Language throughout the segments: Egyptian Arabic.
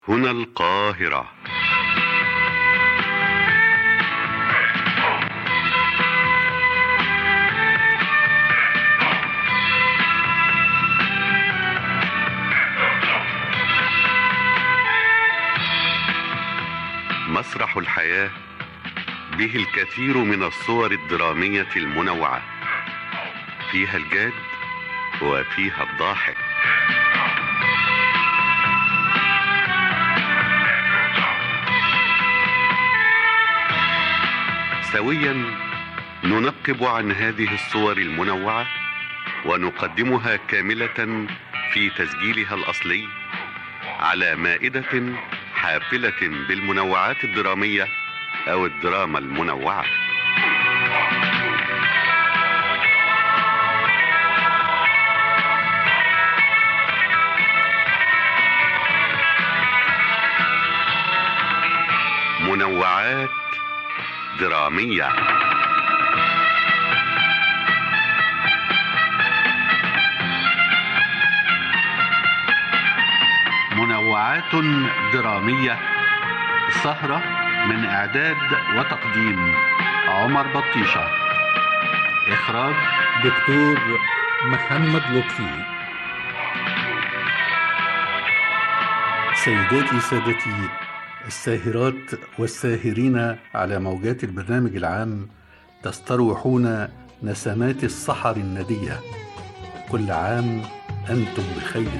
هنا القاهرة مسرح الحياة به الكثير من الصور الدرامية المنوعة فيها الجاد وفيها الضاحك سويا ننقب عن هذه الصور المنوعة ونقدمها كاملة في تسجيلها الأصلي على مائدة حافلة بالمنوعات الدرامية أو الدراما المنوعة منوعات درامية منوعات درامية سهرة من إعداد وتقديم عمر بطيشة إخراج دكتور محمد لطفي سيداتي سادتي الساهرات والساهرين على موجات البرنامج العام تستروحون نسمات السحر الندية كل عام أنتم بخير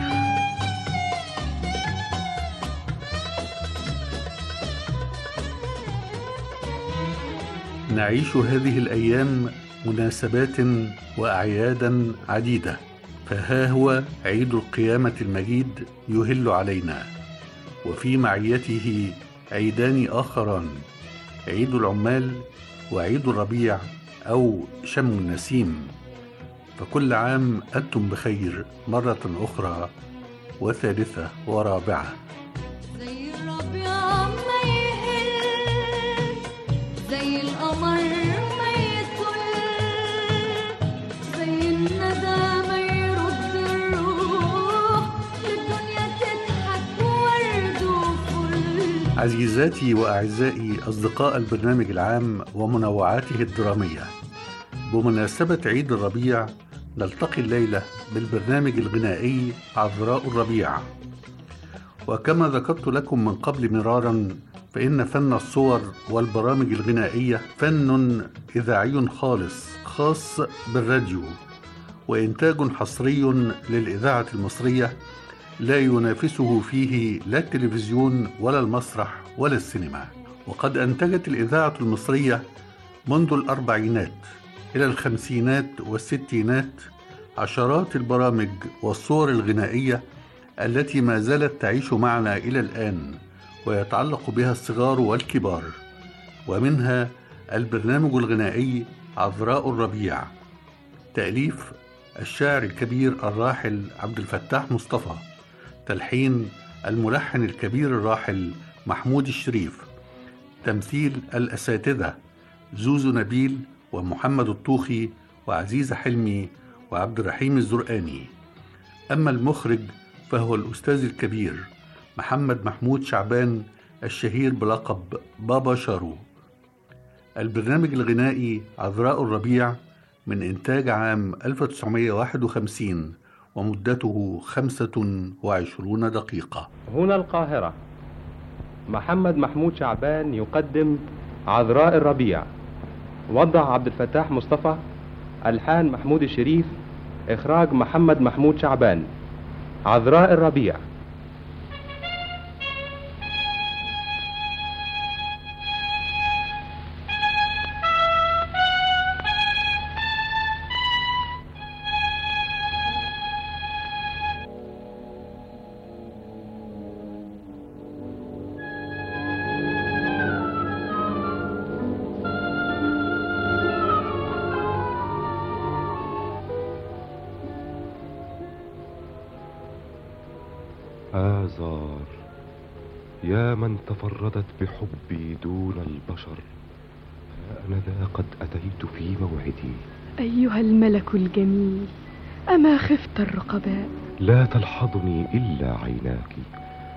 نعيش هذه الأيام مناسبات وأعيادا عديدة فها هو عيد القيامة المجيد يهل علينا وفي معيته عيدان آخران عيد العمال وعيد الربيع أو شم النسيم فكل عام أنتم بخير مرة أخرى وثالثة ورابعة زي الربيع ما يهل زي القمر ما يطل زي الندى ما يرد الروح للدنيا تضحك ورد وفل عزيزاتي وأعزائي أصدقاء البرنامج العام ومنوعاته الدرامية بمناسبة عيد الربيع نلتقي الليلة بالبرنامج الغنائي عذراء الربيع وكما ذكرت لكم من قبل مرارا فإن فن الصور والبرامج الغنائية فن إذاعي خالص خاص بالراديو وإنتاج حصري للإذاعة المصرية لا ينافسه فيه لا التلفزيون ولا المسرح ولا السينما وقد أنتجت الإذاعة المصرية منذ الأربعينات إلى الخمسينات والستينات عشرات البرامج والصور الغنائية التي ما زالت تعيش معنا إلى الآن ويتعلق بها الصغار والكبار ومنها البرنامج الغنائي عذراء الربيع تأليف الشاعر الكبير الراحل عبد الفتاح مصطفى تلحين الملحن الكبير الراحل محمود الشريف تمثيل الأساتذة زوزو نبيل ومحمد الطوخي وعزيزة حلمي وعبد الرحيم الزرقاني أما المخرج فهو الأستاذ الكبير محمد محمود شعبان الشهير بلقب بابا شارو البرنامج الغنائي عذراء الربيع من إنتاج عام 1951 ومدته 25 دقيقة هنا القاهرة محمد محمود شعبان يقدم عذراء الربيع وضع عبد الفتاح مصطفى ألحان محمود الشريف إخراج محمد محمود شعبان عذراء الربيع آزار يا من تفردت بحبي دون البشر أنا ذا قد أتيت في موعدي أيها الملك الجميل أما خفت الرقباء لا تلحظني إلا عيناك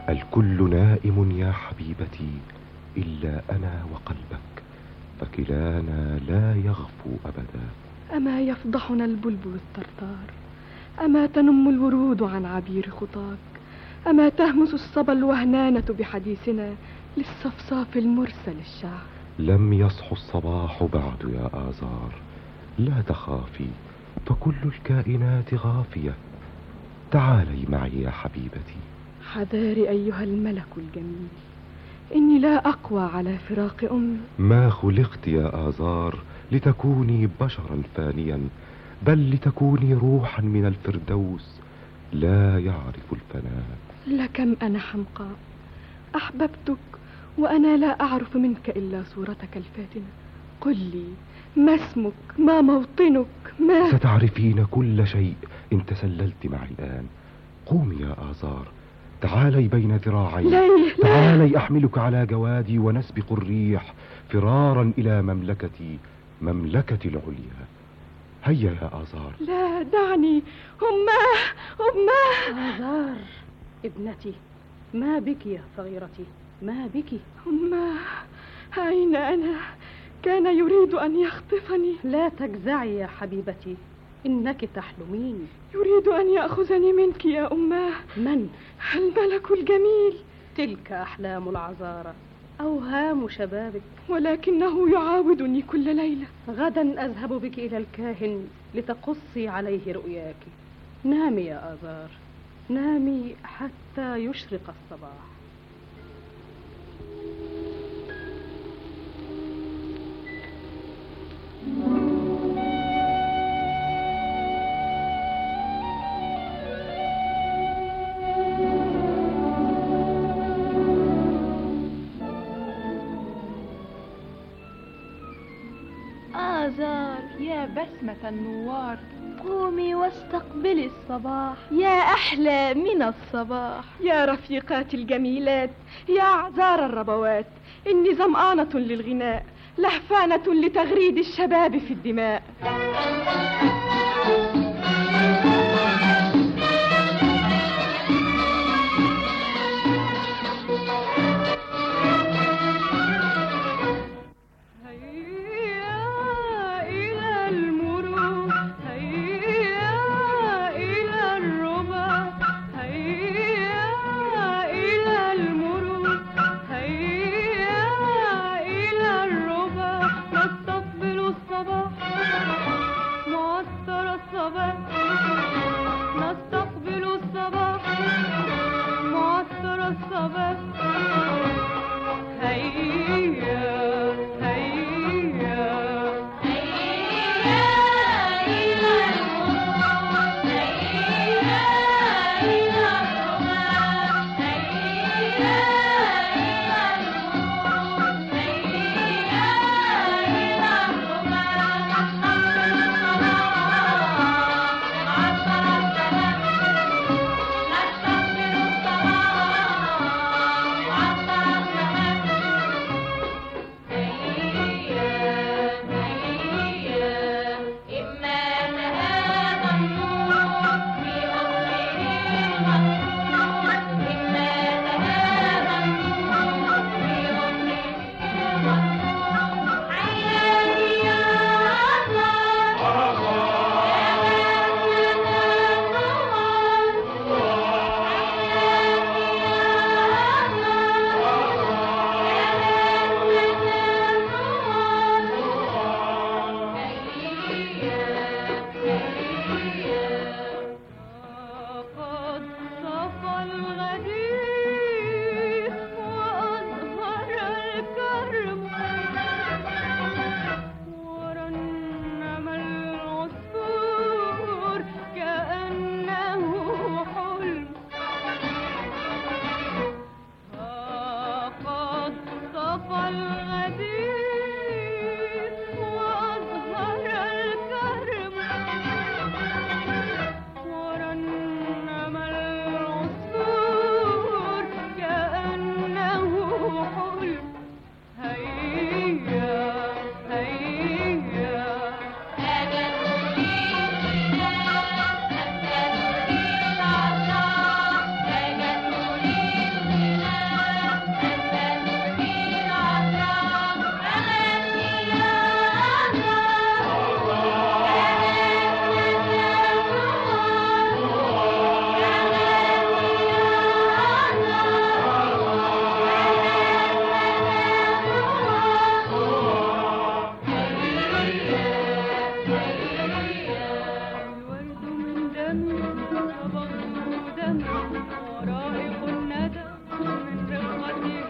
الكل نائم يا حبيبتي إلا أنا وقلبك فكلانا لا يغفو أبدا أما يفضحنا البلبل الطرطار أما تنم الورود عن عبير خطاك أما تهمس الصبا الوهنانة بحديثنا للصفصاف المرسل الشعر لم يصح الصباح بعد يا آزار لا تخافي فكل الكائنات غافية تعالي معي يا حبيبتي حذاري أيها الملك الجميل إني لا أقوى على فراق أمي ما خلقت يا آزار لتكوني بشرا فانيا بل لتكوني روحا من الفردوس لا يعرف الفناء لكم أنا حمقاء أحببتك وأنا لا أعرف منك إلا صورتك الفاتنة قل لي ما اسمك ما موطنك ما ستعرفين كل شيء إن تسللت معي الآن قومي يا آزار تعالي بين ذراعي ليه لا تعالي أحملك على جوادي ونسبق الريح فرارا إلى مملكتي مملكتي العليا هيا يا آزار لا دعني أماه أماه آزار ابنتي ما بك يا صغيرتي ما بك أماه أين أنا كان يريد أن يخطفني لا تجزعي يا حبيبتي إنك تحلمين يريد أن يأخذني منك يا أماه من الملك الجميل تلك أحلام العذارى أوهام شبابك ولكنه يعاودني كل ليلة غدا أذهب بك إلى الكاهن لتقصي عليه رؤياك نامي يا آزار نامي حتى يشرق الصباح آزار يا بسمة النوار قومي واستقبلي الصباح يا أحلى من الصباح يا رفيقاتي الجميلات يا أعذار الربوات إني ظمآنة للغناء لهفانة لتغريد الشباب في الدماء هيا إلى المرور هيا إلى الربا هيا إلى المرور هيا إلى الربا نستقبل الصباح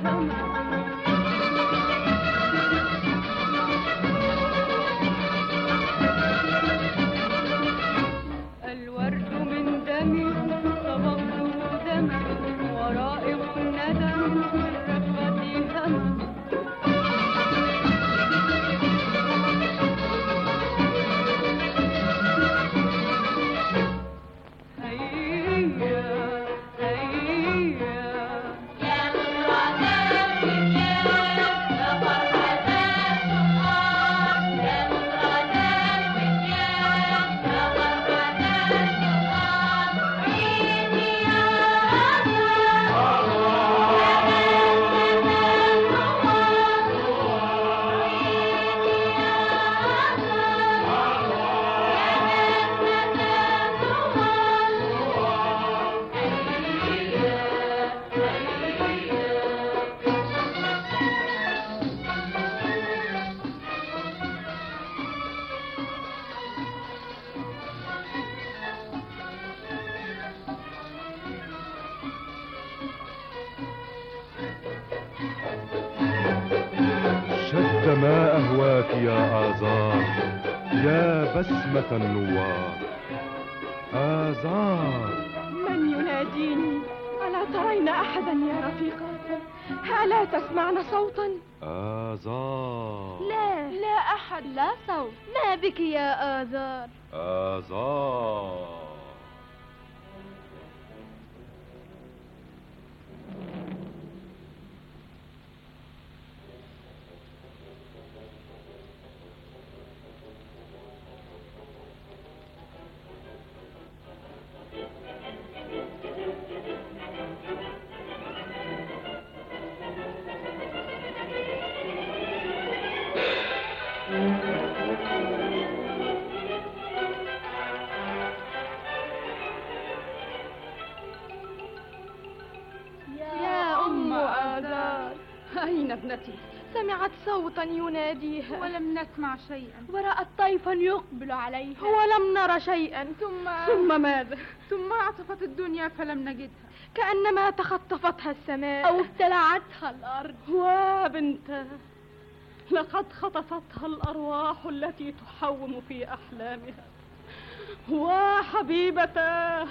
السماء الورد من دمي صبغت دمي ورائق الندى من رغبتي همى هيا هيا شد ما أهواك يا آزار يا بسمة النوار آزار من يناديني ألا ترين أحدا يا رفيقات ألا تسمعن صوتا آزار لا لا أحد لا صوت ما بك يا آذار آزار يا أم آذار أين ابنتي سمعت صوتا يناديها ولم نسمع شيئا ورأت طيفا يقبل عليها ولم نر شيئا ثم ثم ماذا ثم عطفت الدنيا فلم نجدها كأنما تخطفتها السماء أو ابتلعتها الأرض وبنتاه لقد خطفتها الأرواح التي تحوم في أحلامها وحبيبتاه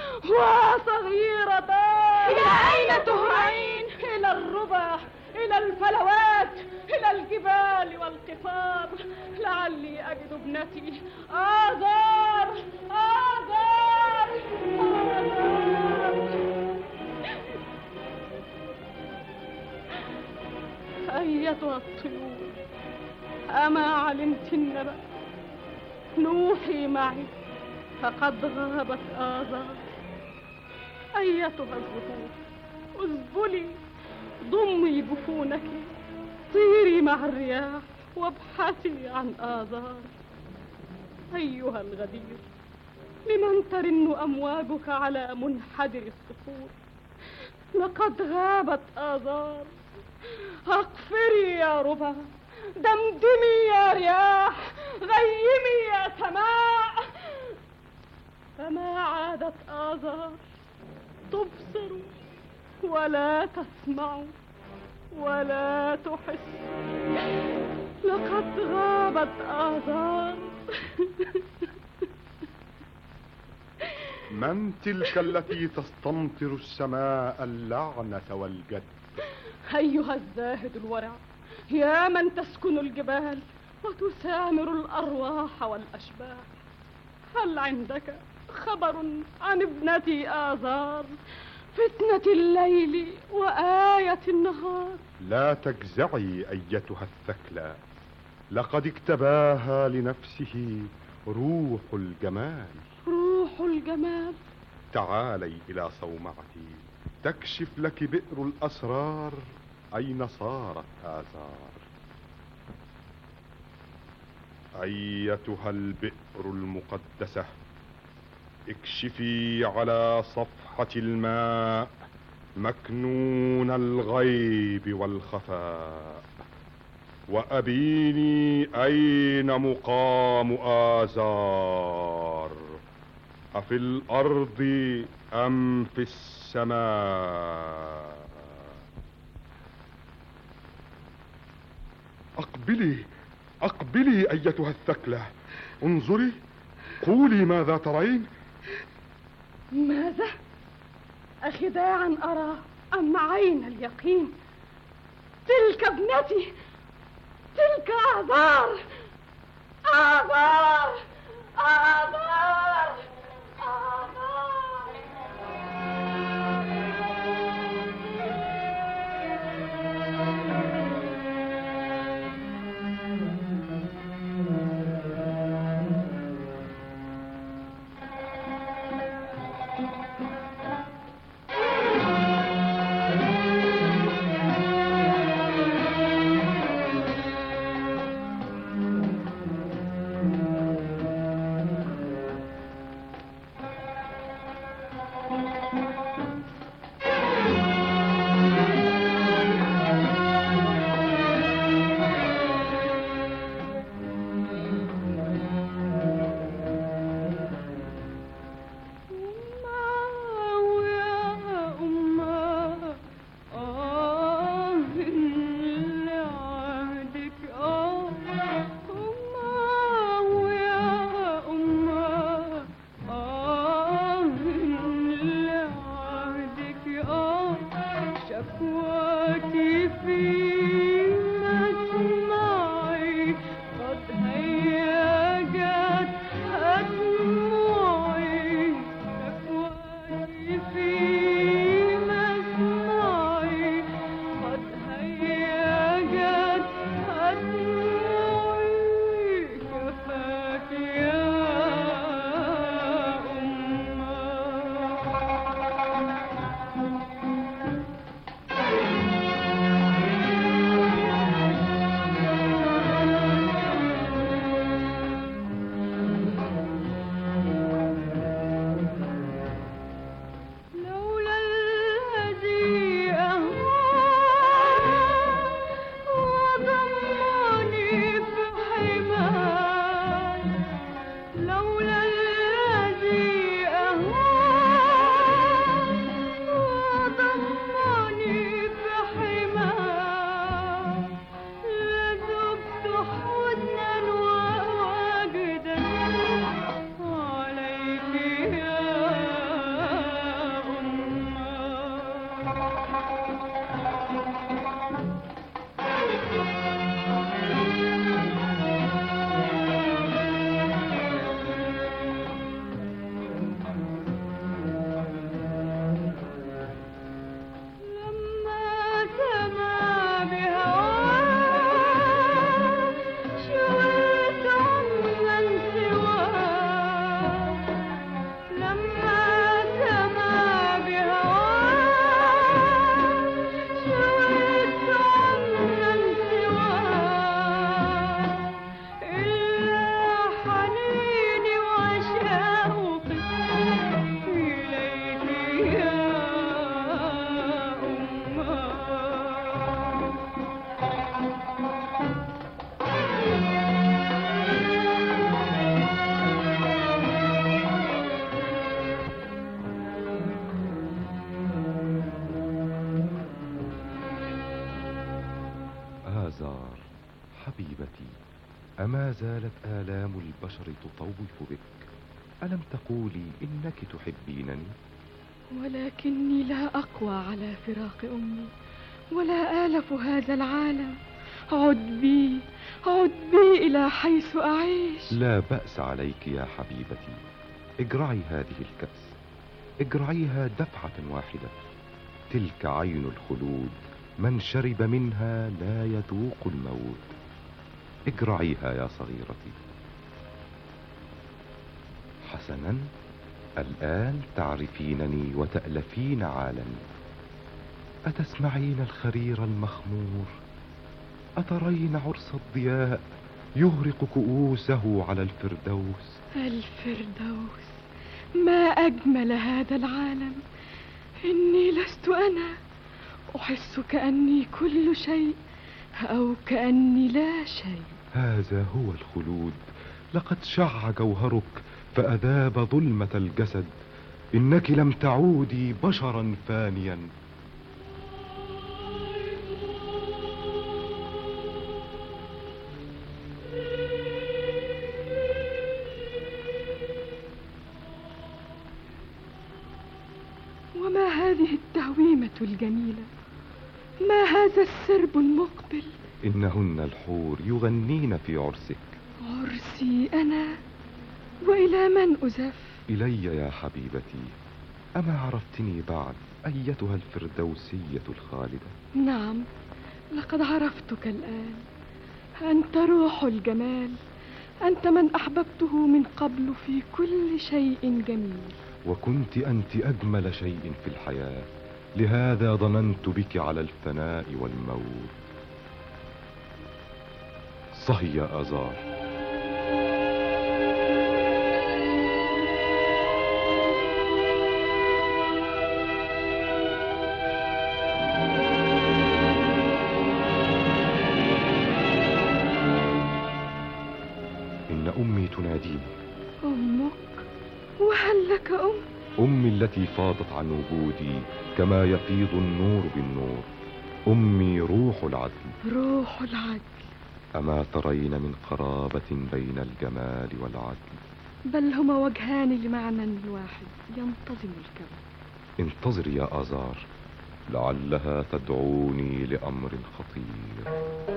وصغيرتاه إلى أين تهرعين؟ إلى الربع إلى الفلوات إلى الجبال والقفار لعلي أجد ابنتي آذار آذار آذار أيتها الطيور أما علمت النبأ نوحي معي فقد غابت آذار أيتها الزهور اذبلي ضمي جفونك طيري مع الرياح وابحثي عن آذار أيها الغدير لمن ترن أمواجك على منحدر الصخور لقد غابت آذار أقفري يا ربا دمدمي يا رياح غيمي يا سماء فما عادت آذار تبصر ولا تسمع ولا تحس لقد غابت آذار من تلك التي تستمطر السماء اللعنة والجد أيها الزاهد الورع يا من تسكن الجبال وتسامر الأرواح والأشباح هل عندك خبر عن ابنتي آذار فتنة الليل وآية النهار لا تجزعي أيتها الثكلى لقد اكتباها لنفسه روح الجمال روح الجمال تعالي إلى صومعتي تكشف لك بئر الأسرار أين صارت آثار أيتها البئر المقدسة اكشفي على صفحة الماء مكنون الغيب والخفاء وأبيني أين مقام آزار أفي الأرض أم في السماء أقبلي أقبلي أيتها الثكلة انظري قولي ماذا ترين ماذا أخداعا أرى أم عين اليقين تلك ابنتي تلك آثار آثار آثار آثار شكواتي في مسمعي قد هيجت أدمعي شكواتي في مسمعي قد هيجت أدمعي كفاك يا أمه لولا الذي أهواه وضمني بحماه لولا الذي أهواه وضمني بحماه لذبت حزنا ووجدا عليك يا أمه لما سما بهواه شويت عمن سواه لما سما بهواه شويت عمن سواه إلا حنيني وشوقي إليك يا آزار حبيبتي أما زالت آلام البشر تطوف بك ألم تقولي إنك تحبينني ولكني لا أقوى على فراق أمي ولا آلف هذا العالم عد بي عد بي إلى حيث أعيش لا بأس عليك يا حبيبتي اجرعي هذه الكأس اجرعيها دفعة واحدة تلك عين الخلود من شرب منها لا يذوق الموت اجرعيها يا صغيرتي حسنا الآن تعرفينني وتألفين عالمي أتسمعين الخرير المخمور أترين عرس الضياء يغرق كؤوسه على الفردوس الفردوس ما أجمل هذا العالم إني لست أنا أحس كأني كل شيء أو كأني لا شيء هذا هو الخلود لقد شع جوهرك فأذاب ظلمة الجسد إنك لم تعودي بشرا فانيا الجميلة ما هذا السرب المقبل إنهن الحور يغنين في عرسك عرسي أنا وإلى من أزف إلي يا حبيبتي أما عرفتني بعد أيتها الفردوسية الخالدة نعم لقد عرفتك الآن أنت روح الجمال أنت من أحببته من قبل في كل شيء جميل وكنت أنت أجمل شيء في الحياة لهذا ظننت بك على الفناء والموت صهي يا آزار إن أمي تناديني أمك وهل لك أم أمي التي فاضت عن وجودي كما يفيض النور بالنور أمي روح العدل روح العدل أما ترين من قرابة بين الجمال والعدل بل هما وجهان لمعنى واحد ينتظم الكون انتظري يا آزار لعلها تدعوني لأمر خطير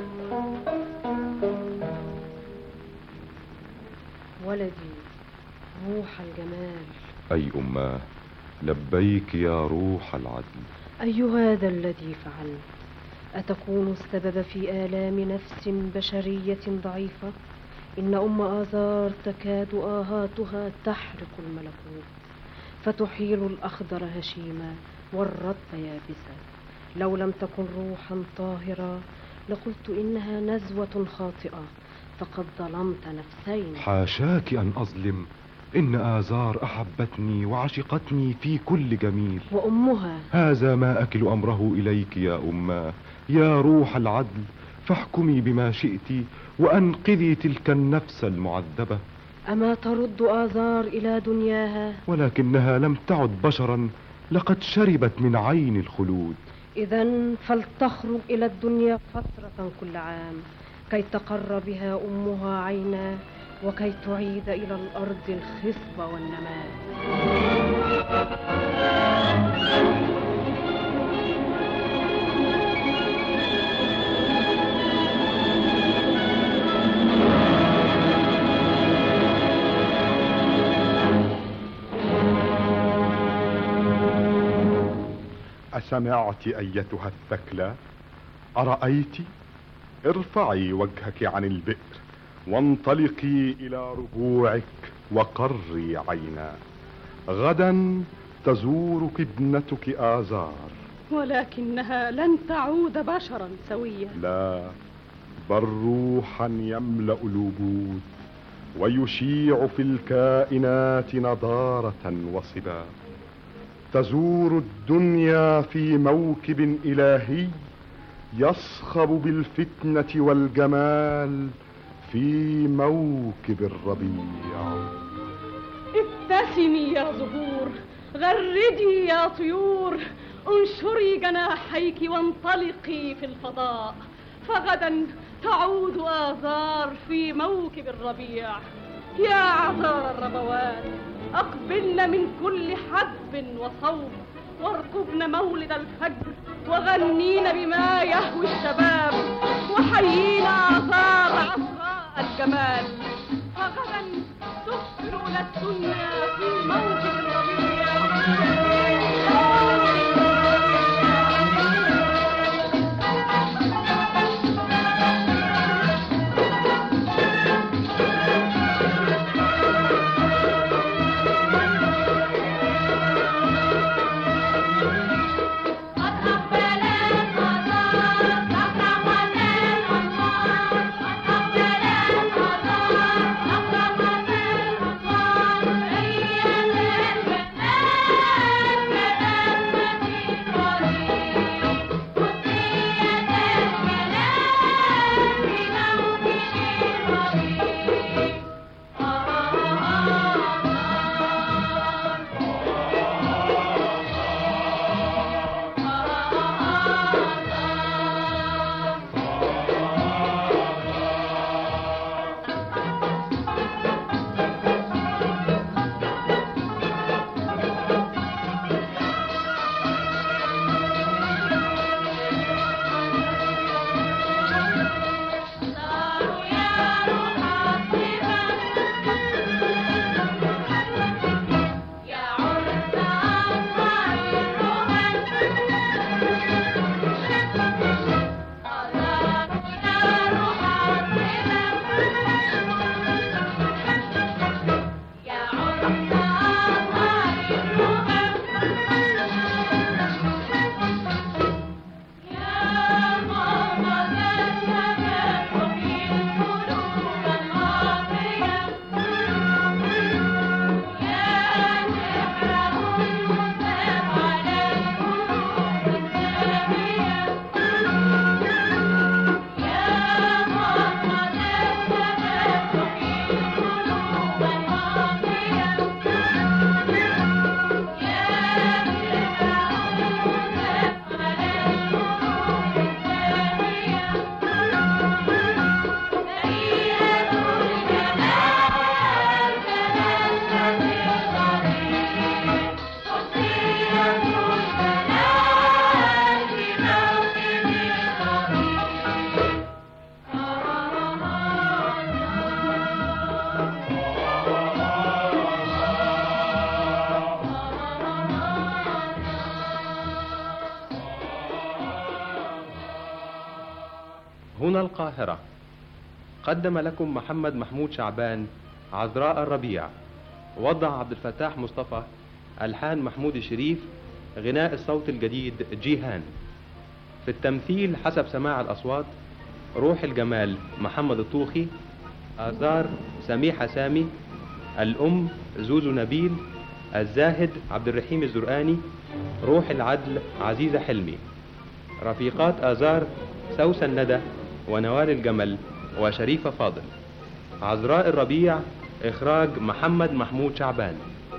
ولدي روح الجمال أي أماه لبيك يا روح العدل أي هذا الذي فعلت أتكون السبب في آلام نفس بشرية ضعيفة إن أم آزار تكاد آهاتها تحرق الملكوت فتحيل الأخضر هشيما والرطب يابسا لو لم تكن روحا طاهرة لقلت إنها نزوة خاطئة فقد ظلمت نفسين حاشاك أن أظلم إن آزار أحبتني وعشقتني في كل جميل وأمها هذا ما أكل أمره إليك يا أماه يا روح العدل فاحكمي بما شئت وأنقذي تلك النفس المعذبة أما ترد آزار إلى دنياها ولكنها لم تعد بشرا لقد شربت من عين الخلود إذا فلتخرج إلى الدنيا فترة كل عام كي تقر بها أمها عينا وكي تعيد إلى الأرض الخصب والنماء أسمعت أيتها الثكلى أرأيت ارفعي وجهك عن البئر وانطلقي إلى ربوعك وقري عينا غدا تزورك ابنتك آزار ولكنها لن تعود بشرا سويا لا بل روحا يملأ الوجود ويشيع في الكائنات نضارة وصبا تزور الدنيا في موكب إلهي يصخب بالفتنة والجمال في موكب الربيع ابتسمي يا زهور غردي يا طيور انشري جناحيك وانطلقي في الفضاء فغدا تعود آزار في موكب الربيع يا عذار الربوات أقبلن من كل حدب وصوب وارقبن مولد الفجر وغنين بما يهوي الشباب وحيينا آثار عصراء الجمال فغدا تسفر إلى الدنيا في موكب أقبلت هنا القاهرة قدم لكم محمد محمود شعبان عذراء الربيع وضع عبد الفتاح مصطفى ألحان محمود الشريف غناء الصوت الجديد جيهان في التمثيل حسب سماع الأصوات روح الجمال محمد الطوخي آثار سميحة سامي الأم زوزو نبيل الزاهد عبد الرحيم الزرقاني روح العدل عزيزة حلمي رفيقات آزار سوسن ندى ونوال الجمل وشريفة فاضل عذراء الربيع إخراج محمد محمود شعبان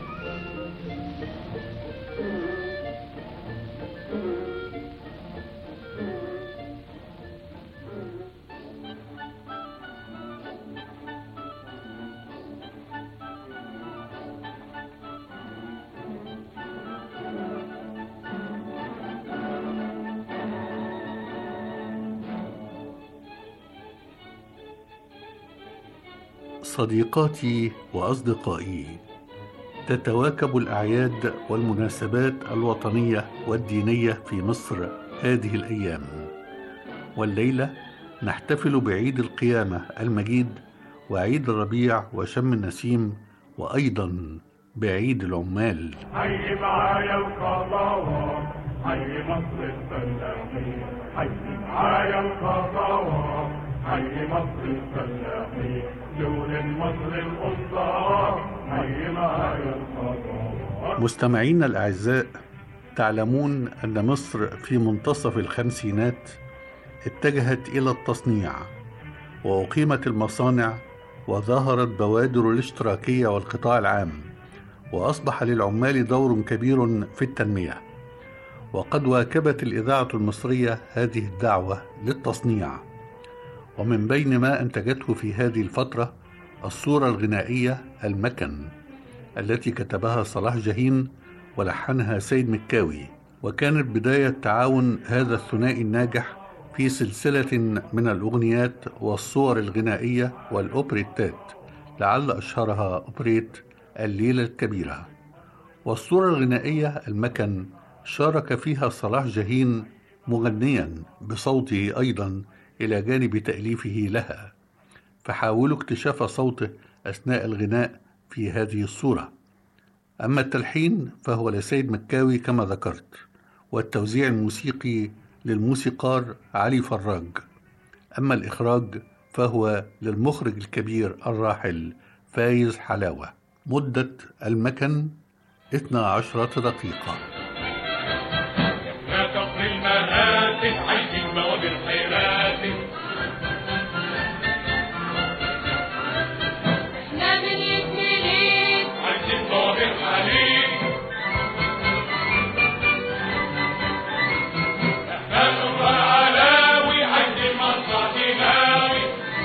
صديقاتي واصدقائي تتواكب الاعياد والمناسبات الوطنيه والدينيه في مصر هذه الايام والليله نحتفل بعيد القيامه المجيد وعيد الربيع وشم النسيم وايضا بعيد العمال حي معايا القضاوة حي مصر الفلاحين حي معايا القضاوة حي مصر الفلاحين لون مصر القصة حي معايا القضاوة مستمعينا الاعزاء تعلمون ان مصر في منتصف الخمسينات اتجهت الى التصنيع واقيمت المصانع وظهرت بوادر الاشتراكيه والقطاع العام واصبح للعمال دور كبير في التنميه وقد واكبت الاذاعه المصريه هذه الدعوه للتصنيع ومن بين ما انتجته في هذه الفتره الصوره الغنائيه المكن التي كتبها صلاح جاهين ولحنها سيد مكاوي وكانت بدايه تعاون هذا الثنائي الناجح في سلسله من الاغنيات والصور الغنائيه والاوبريتات لعل اشهرها اوبريت الليله الكبيره والصوره الغنائيه المكن شارك فيها صلاح جاهين مغنيا بصوته ايضا الى جانب تاليفه لها فحاولوا اكتشاف صوته اثناء الغناء في هذه الصوره اما التلحين فهو لسيد مكاوي كما ذكرت والتوزيع الموسيقي للموسيقار علي فراج اما الاخراج فهو للمخرج الكبير الراحل فايز حلاوه مده المكن 12 دقيقه لا تقر المآتف عايزين بوابر حيراتف احنا من يتمليك عايزين بوابر حليب احنا نبقى علاوي عايزين مصنع دماوي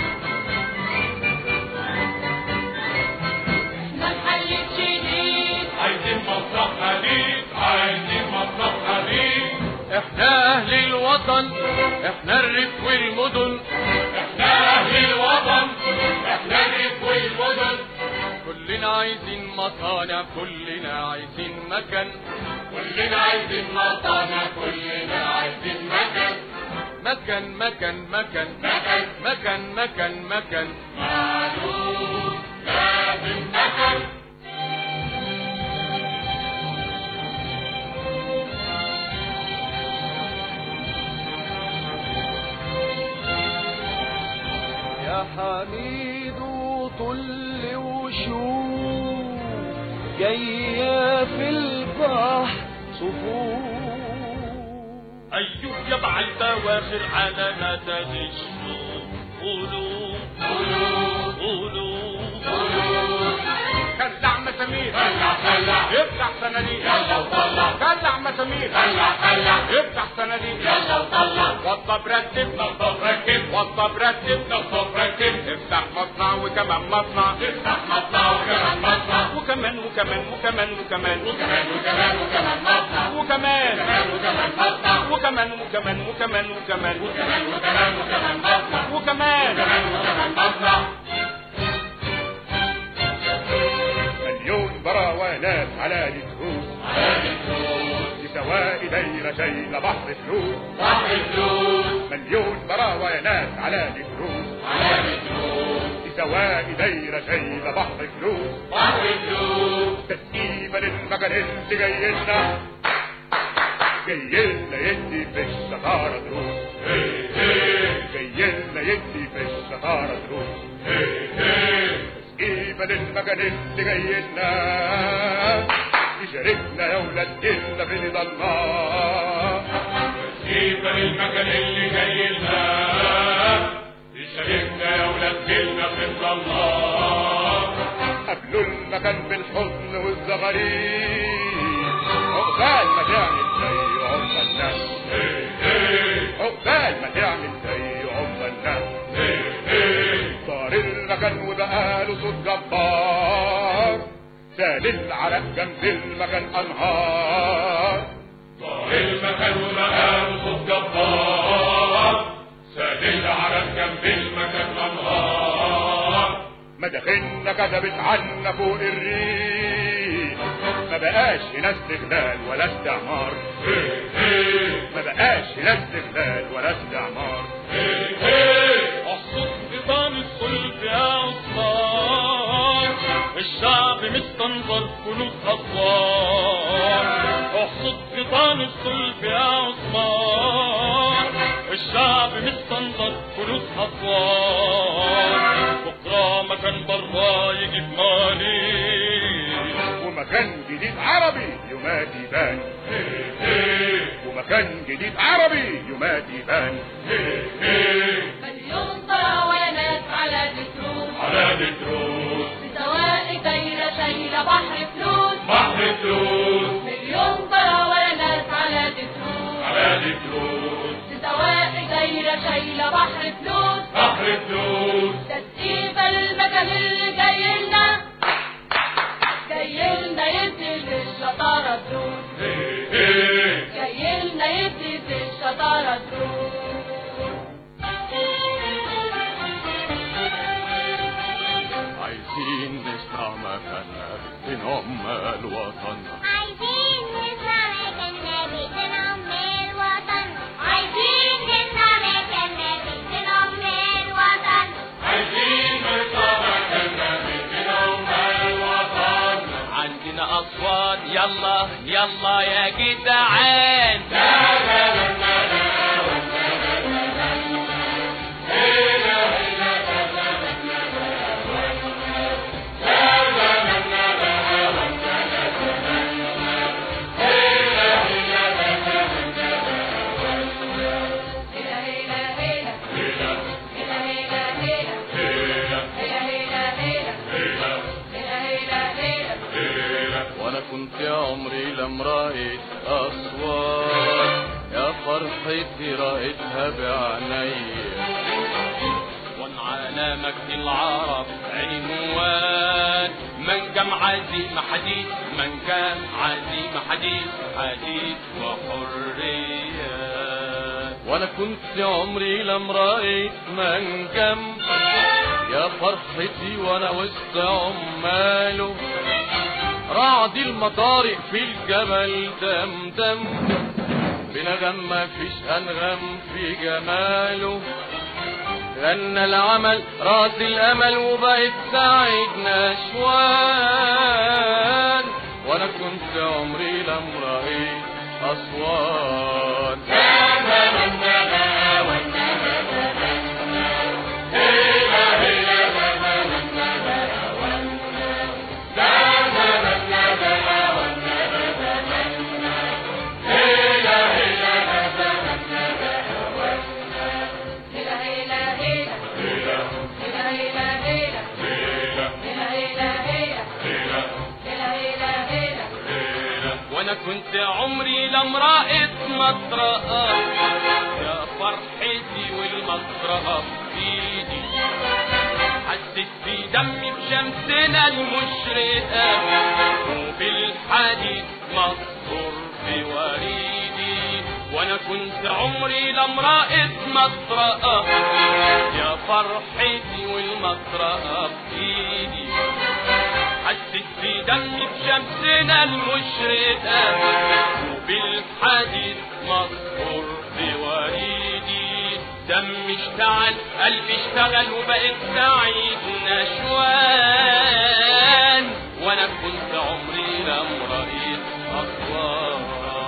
ما نحلت جديد عايزين مصنع حديد عايزين مصنع حديد احنا اهل الوطن احنا الريف والمدن احنا اهل الوطن احنا الريف والمدن كلنا عايزين مصانع كلنا عايزين مكان كلنا عايزين مصانع كلنا عايزين مكان مكان مكان مكان مكان مكان مكان مكان معلوم لازم مكان يا حميد طل وشوف جاية في البحر صفوف أيوب يبع البواخر على مدى الشوق قولوا قولوا قولوا قولوا كلع مسامير كلع كلع افتح صناديق يلا وطلع كلع مسامير كلع كلع افتح صناديق يلا وطلع وطب رتب نصب ركب وطب رتب نصب ركب افتح مصنع وكمان مصنع افتح مصنع وكمان مصنع وكمان وكمان وكمان وكمان وكمان وكمان وكمان مصنع وكمان وكمان وكمان مصنع وكمان وكمان وكمان وكمان وكمان وكمان وكمان مصنع وكمان وكمان وكمان مصنع مليون براوانات على الفلوس لسواء دايرتين بحر فلوس بحر فلوس مليون براوانات على دروس على دروس لسواء دايرة شايلة بحر فلوس بحر فلوس تسقيفة للمكان اللي جاي لنا جاي لنا يدي في الشطارة دروس جاي لنا يدي في الشطارة دروس تسقيفة للمكان اللي جاي لنا يشاركنا يا ولاد جيلنا في رضا الله تسقيفة للمكان اللي جاي لنا يشاركنا يا ولاد جيلنا في رضا الله قبلوا المكان بالحزن والزغاريد عقبال ما تعمل زي عقبال الناس عقبال ما تعمل زي عقبال الناس صار المكان وبقاله صوت جبار سال العرق جنب المكان انهار صار المكان وبقاله صوت جبار سال العرق جنب المكان انهار مداخلنا كتبت عنا فوق الريف ما بقاش هنا استغلال ولا استعمار ما بقاش هنا استغلال ولا استعمار احصد بطان الصلب يا عصار الشعب مستنظر فلوس اسوار احصد بطان الصلب يا عصار الشعب مستنظر فلوس اسوار بكره مكان برا يجيب مالي ومكان جديد عربي يومات يبان ومكان جديد عربي يومات يبان مليون طراوانات على دروس على دروس سواء دايرة شايلة بحر فلوس بحر فلوس مليون طراوانات على دروس على دروس سواء دايرة شايلة بحر فلوس بحر فلوس تسقيفة للمكان اللي جاي لنا جاي لنا يدي في الشطارة دروس جاي لنا يدي في الشطارة دروس عايزين نسمع مكاننا بين عمال الوطن عايزين نسمع مكاننا بيتنا أم الوطن عايزين نسمع مكاننا بيتنا أم الوطن عايزين نطلع مكاننا بيتنا ومال الوطن عندنا أصوات يلا يلا يا جدعان هيلا هيلا هيلا هيلا هيلا هيلا هيلا هيلا هيلا هيلا هيلا هيلا وانا كنت يا عمري لم رأيت أصوات يا فرحتي رأيتها بعيني وانعلى مجد العرب عنوان من كم عزيم حديث من كان عزيم حديث حديث وحرية وانا كنت يا عمري لم رأيت من كم يا فرحتي وانا وسط عماله رعد المطارق في الجبل دمدم بنغم ما فيش انغم في جماله غنى العمل راس الامل وبقت سعيد نشوان وانا كنت عمري لم رأيت اصوات هيلا هيلا هيلا هيلا هيلا هيلا هيلا هيلا هيلا هيلا هيلا وانا كنت عمري لم رأيت مطرقة يا فرحتي والمطرقة في ايدي حسيت في دمي بشمسنا المشرقة وبالحديد مصفور في وريدي وانا كنت عمري لم رأيت مطرقة يا فرحتي والمطرقة في ايدي حسيت في دمي بشمسنا المشرقة وبالحديد مصفور في وريدي دم اشتعل قلبي اشتغل وبقيت سعيد نشوان وانا كنت عمري لم رأيت أسوان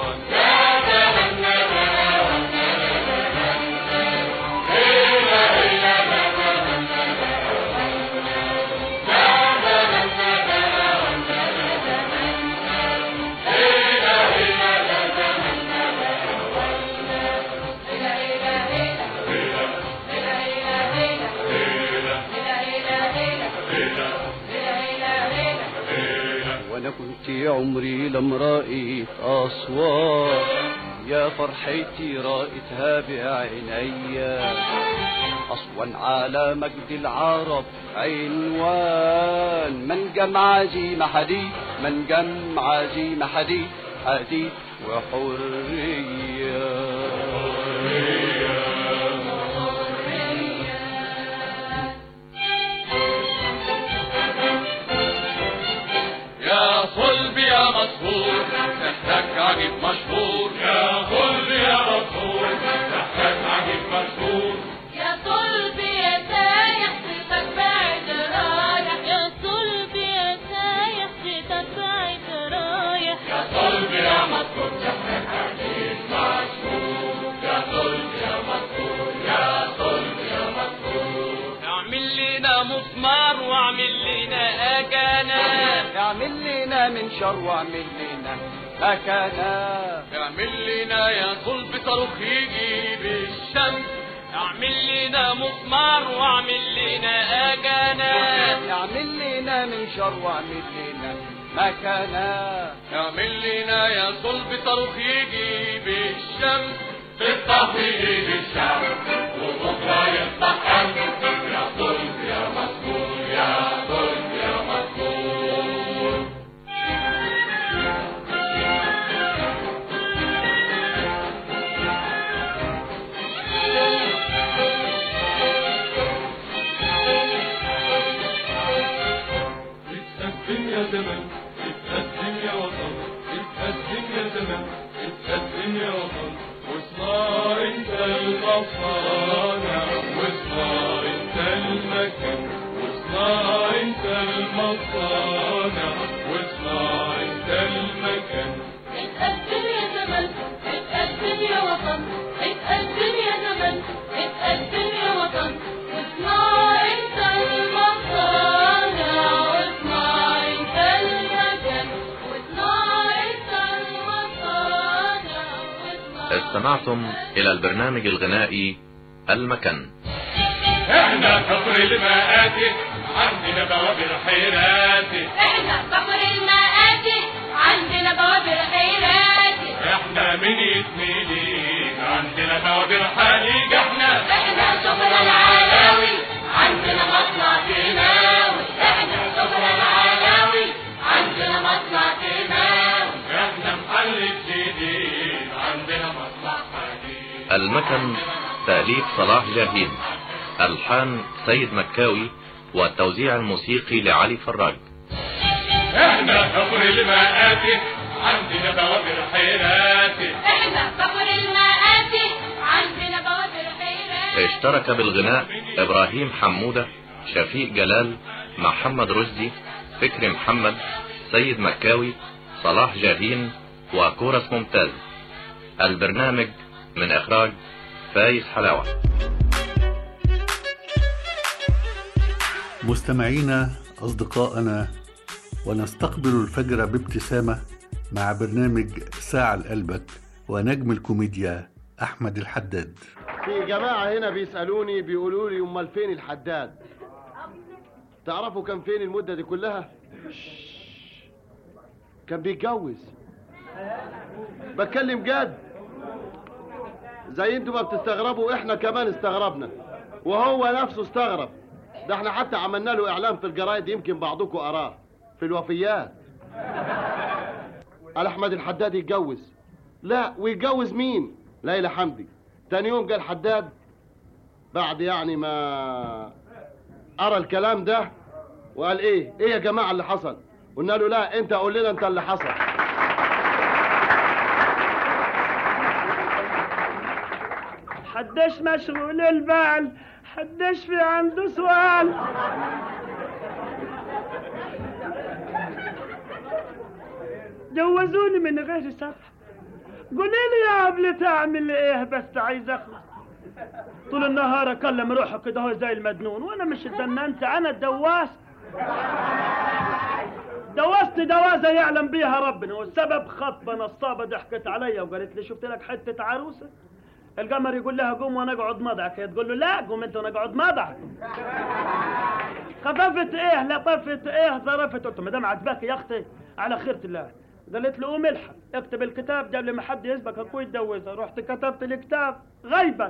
وانا كنت عمري لم رأيت أصوات يا فرحتي رأيتها بعينيا أصوان على مجد العرب عنوان من جمع عزيمة حديد من جمع عزيمة حديد حديد وحرية يا صلب يا مسهور سحرك عجيب مشهور يا صلب يا مسهور سحرك عجيب مشهور يا صلبي يا سايح صيتك بعد رايح يا صلبي يا سايح صيتك بعد رايح يا صلب يا مسهور سحرك عجيب مشهور يا صلب يا مسهور يا صلب يا مسهور اعمل لنا مسمار واعمل لنا أجانا اعمل لنا من شر واعمل لنا مكانا اعمل لنا يا صلب صاروخ يجي بالشمس اعمل لنا مسمار واعمل لنا أجانا اعمل لنا من شر واعمل لنا مكانا اعمل لنا يا صلب صاروخ يجي بالشمس بالتحويل الشعب وبكرة يفتح أمس يا صلب يا مسكور يا صلب يا مسكور اتقدم يا زمن اتقدم يا وطن اتقدم يا زمن اتقدم يا وطن واصنع انت المصانع واصنع انت المكان واصنع انت المصانع واصنع انت المكان اتقدم يا زمن اتقدم يا وطن اتقدم يا زمن اتقدم يا وطن واصنع انت المصانع واصنع انت المكان واصنع انت المصانع استمعتم إلى البرنامج الغنائي المكن احنا كفر المآتي عندنا بوابر حيراتي احنا كفر المآتي عندنا بوابر خيراتي احنا من يتميلين عندنا بوابر حليج احنا احنا شبرا العلاوي عندنا مصنع كيماوي احنا شبرا العلاوي عندنا مصنع كيماوي احنا محل جديد عندنا مصنع حديد المكن تأليف صلاح جاهين ألحان سيد مكاوي والتوزيع الموسيقي لعلي فراج احنا كفر المآتي عندنا بوابر حيراتي احنا كفر المآتي عندنا بوابر خيراتي اشترك بالغناء إبراهيم حمودة شفيق جلال محمد رشدي فكري محمد سيد مكاوي صلاح جاهين وكورس ممتاز البرنامج من إخراج فايز حلاوة مستمعينا أصدقائنا ونستقبل الفجر بابتسامة مع برنامج ساعة لقلبك ونجم الكوميديا أحمد الحداد في جماعة هنا بيسألوني بيقولوا لي أمال فين الحداد؟ تعرفوا كان فين المدة دي كلها؟ كان بيتجوز بتكلم جد زي انتوا ما بتستغربوا احنا كمان استغربنا وهو نفسه استغرب ده احنا حتى عملنا له اعلان في الجرايد يمكن بعضكم قراه في الوفيات قال احمد الحداد يتجوز لا ويتجوز مين ليلى حمدي تاني يوم جه الحداد بعد يعني ما قرا الكلام ده وقال ايه ايه يا جماعه اللي حصل قلنا له لا انت قول لنا انت اللي حصل حدش مشغول البال حدش في عنده سؤال جوزوني من غير سبب قولي لي يا قبل تعمل ايه بس عايز اخلص طول النهار اكلم روحي كده هو زي المجنون وانا مش اتجننت انا الدواس دوست دوازة يعلم بيها ربنا والسبب خطبة نصابة ضحكت عليا وقالت لي شفت لك حتة عروسة القمر يقول لها قوم وانا اقعد مضعك هي تقول له لا قوم انت وانا اقعد مضعك خففت ايه لطفت ايه ظرفت قلت ما دام عجباك يا اختي على خيرة الله قالت له قوم الحق اكتب الكتاب ده قبل ما حد يسبك اخوي يتجوزها رحت كتبت الكتاب غيبا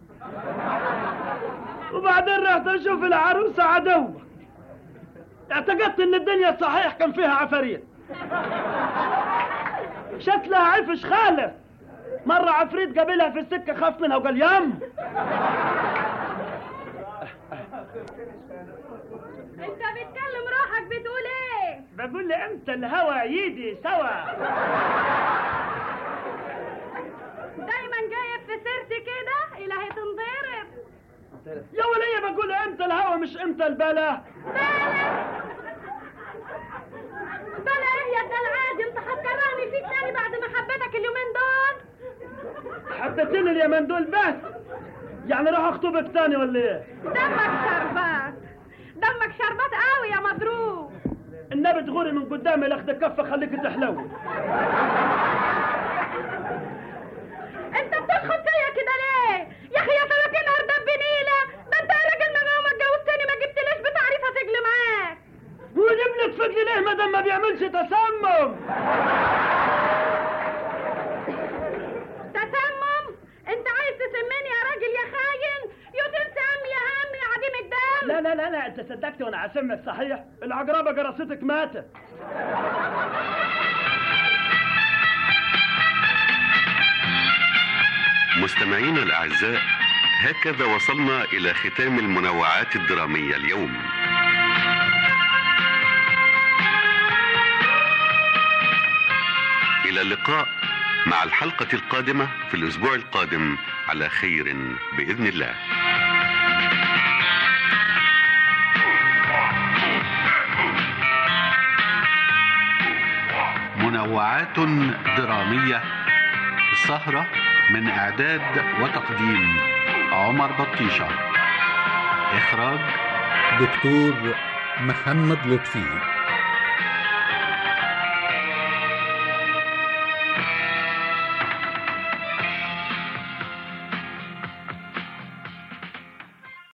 وبعدين رحت اشوف العروسة عدوة اعتقدت ان الدنيا صحيح كان فيها عفاريت شكلها عفش خالف مرة عفريت قابلها في السكة خاف منها وقال يم انت بتكلم روحك بتقول ايه بقول لي امتى الهوى يجي سوا دايما جايب في سيرتي كده الهي تنضرب يا ولية بقول امتى الهوى مش امتى البلا بلا ايه يا العادي انت هتكرهني فيك تاني بعد ما حبيتك اليومين دول حبيتني اليمن دول بس يعني راح اخطبك تاني ولا ايه دمك شربات دمك شربات قوي يا مضروب النبي تغوري من قدامي لاخد كفه خليك تحلوي انت بتدخل فيا كده ليه يا اخي يا سمكين اردب بنيله ده انت يا راجل من يوم ما اتجوزتني ما جبتليش بتعريفه تجلي معاك وجيب لك فجل ليه ما دام ما بيعملش تسمم تسمم انت عايز تسمني يا راجل يا خاين يوتن سام يا هم يا عديم الدم لا لا لا لا انت صدقت وانا عسمك صحيح العقربه جرستك ماتت مستمعينا الأعزاء هكذا وصلنا إلى ختام المنوعات الدرامية اليوم إلى اللقاء مع الحلقة القادمة في الأسبوع القادم على خير بإذن الله منوعات درامية سهرة من إعداد وتقديم عمر بطيشة إخراج دكتور محمد لطفي